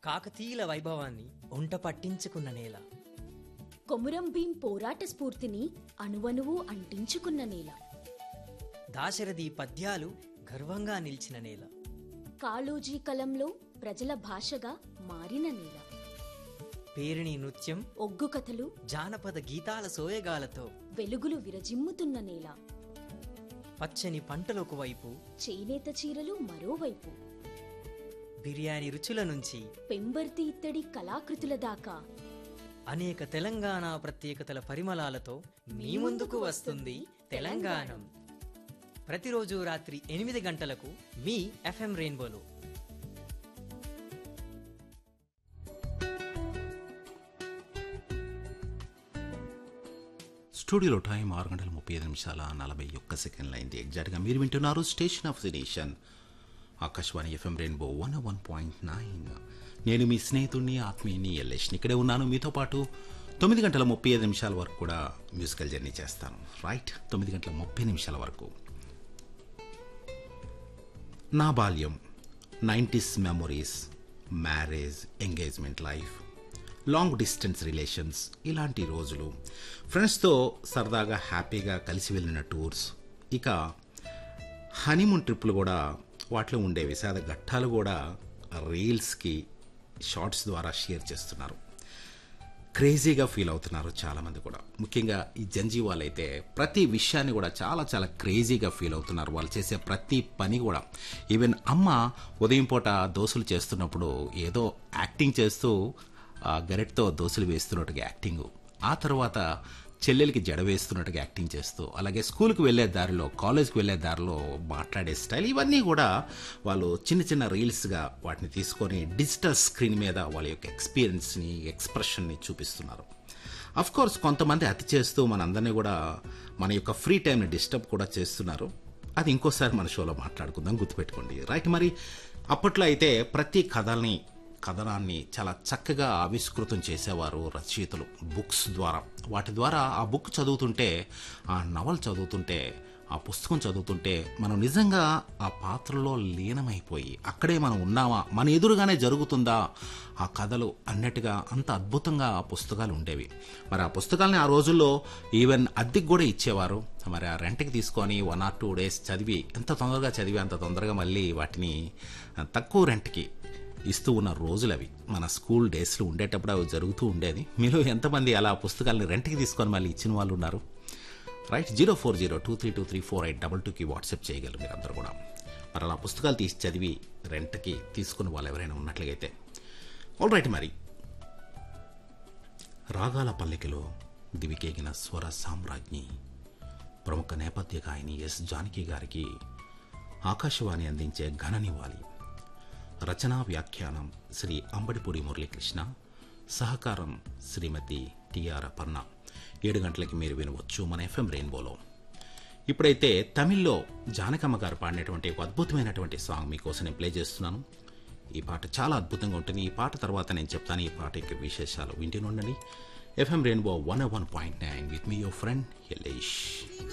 కాకతీయుల వైభవాన్ని ఒంట పట్టించుకున్న నేల కొమురం భీం పోరాట స్ఫూర్తిని అణువణువు అంటించుకున్న నేల దాశరథి పద్యాలు గర్వంగా నిలిచిన నేల కాళోజీ కలంలో ప్రజల భాషగా మారిన నేల పేరిణి నృత్యం ఒగ్గు కథలు జానపద గీతాల సోయగాలతో వెలుగులు విరజిమ్ముతున్న నేల పచ్చని పంటలొక వైపు చేనేత చీరలు మరోవైపు బిర్యానీ రుచుల నుంచి పెంబర్తి ఇత్తడి కళాకృతుల దాకా అనేక తెలంగాణ ప్రత్యేకతల పరిమళాలతో మీ ముందుకు వస్తుంది తెలంగాణం ప్రతిరోజు రాత్రి ఎనిమిది గంటలకు మీ ఎఫ్ఎం రెయిన్బోలో స్టూడియోలో టైం ఆరు గంటల ముప్పై ఐదు నిమిషాల నలభై ఒక్క సెకండ్ల అయింది ఎగ్జాక్ట్గా మీరు వింటున్నారు station of the nation Akashvani FM rainbow one one point nine నేను మీ స్నేహితుడిని ఆత్మీయుని ఎల్లేష్ని ఇక్కడే ఉన్నాను మీతో పాటు తొమ్మిది గంటల ముప్పై ఐదు నిమిషాల వరకు కూడా మ్యూజికల్ జర్నీ చేస్తాను రైట్ తొమ్మిది గంటల ముప్పై నిమిషాల వరకు నా బాల్యం nineties memories marriage engagement life long distance relations ఇలాంటి రోజులు ఫ్రెండ్స్తో సరదాగా హ్యాపీగా కలిసి వెళ్ళిన టూర్స్ ఇక హనీమూన్ ట్రిప్లు కూడా వాటిలో ఉండే విషాద ఘట్టాలు కూడా రీల్స్కి షార్ట్స్ ద్వారా షేర్ చేస్తున్నారు క్రేజీగా ఫీల్ అవుతున్నారు చాలామంది కూడా ముఖ్యంగా ఈ జంజీ వాళ్ళైతే ప్రతి విషయాన్ని కూడా చాలా చాలా క్రేజీగా ఫీల్ అవుతున్నారు వాళ్ళు చేసే ప్రతి పని కూడా ఈవెన్ అమ్మ ఉదయం పూట దోశలు చేస్తున్నప్పుడు ఏదో యాక్టింగ్ చేస్తూ ఆ గరెట్తో దోశలు వేస్తున్నట్టుగా యాక్టింగ్ ఆ తర్వాత చెల్లెలకి జడ వేస్తున్నట్టుగా యాక్టింగ్ చేస్తూ అలాగే స్కూల్కి వెళ్ళే దారిలో కాలేజ్కి వెళ్ళే దారిలో మాట్లాడే స్టైల్ ఇవన్నీ కూడా వాళ్ళు చిన్న చిన్న రీల్స్గా వాటిని తీసుకొని డిజిటల్ స్క్రీన్ మీద వాళ్ళ యొక్క ఎక్స్పీరియన్స్ని ఎక్స్ప్రెషన్ని చూపిస్తున్నారు అఫ్ కోర్స్ కొంతమంది అతి చేస్తూ మనందరినీ కూడా మన యొక్క ఫ్రీ టైంని డిస్టర్బ్ కూడా చేస్తున్నారు అది ఇంకోసారి మన షోలో మాట్లాడుకుందాం గుర్తుపెట్టుకోండి రైట్ మరి అప్పట్లో అయితే ప్రతి కథల్ని కథనాన్ని చాలా చక్కగా ఆవిష్కృతం చేసేవారు రచయితలు బుక్స్ ద్వారా వాటి ద్వారా ఆ బుక్ చదువుతుంటే ఆ నవల్ చదువుతుంటే ఆ పుస్తకం చదువుతుంటే మనం నిజంగా ఆ పాత్రలో లీనమైపోయి అక్కడే మనం ఉన్నామా మన ఎదురుగానే జరుగుతుందా ఆ కథలు అన్నట్టుగా అంత అద్భుతంగా ఆ పుస్తకాలు ఉండేవి మరి ఆ పుస్తకాలని ఆ రోజుల్లో ఈవెన్ అద్దెకి కూడా ఇచ్చేవారు మరి ఆ రెంట్కి తీసుకొని వన్ ఆర్ టూ డేస్ చదివి ఎంత తొందరగా చదివి అంత తొందరగా మళ్ళీ వాటిని తక్కువ రెంట్కి ఇస్తూ ఉన్న రోజులు అవి మన స్కూల్ డేస్లో ఉండేటప్పుడు అవి జరుగుతూ ఉండేది మీలో ఎంతమంది అలా పుస్తకాలని రెంట్కి తీసుకొని మళ్ళీ ఇచ్చిన వాళ్ళు ఉన్నారు right zero four zero two three two three four eight double టూకి వాట్సాప్ చేయగలరు మీరందరూ కూడా మరి అలా పుస్తకాలు తీసి చదివి రెంట్కి తీసుకుని వాళ్ళు ఎవరైనా ఉన్నట్లయితే ఆల్ రైట్ మరి రాగాల పల్లెకిలో దివికేగిన స్వర సామ్రాజ్ఞి ప్రముఖ నేపథ్య గాయని ఎస్ జానకి గారికి ఆకాశవాణి అందించే ఘన నివాళి రచనా వ్యాఖ్యానం శ్రీ అంబడిపూడి మురళీకృష్ణ సహకారం శ్రీమతి టిఆర్ అపర్ణ ఏడు గంటలకి మీరు వినవచ్చు మన ఎఫ్ఎం రెయిన్బోలో ఇప్పుడైతే తమిళ్లో జానకమ్మ గారు పాడినటువంటి ఒక అద్భుతమైనటువంటి సాంగ్ మీకోసం నేను ప్లే చేస్తున్నాను ఈ పాట చాలా అద్భుతంగా ఉంటుంది ఈ పాట తర్వాత నేను చెప్తాను ఈ పాట యొక్క విశేషాలు వింటూనే ఉండండి FM rainbow one one point nine with మీ యువర్ ఫ్రెండ్ యలేష్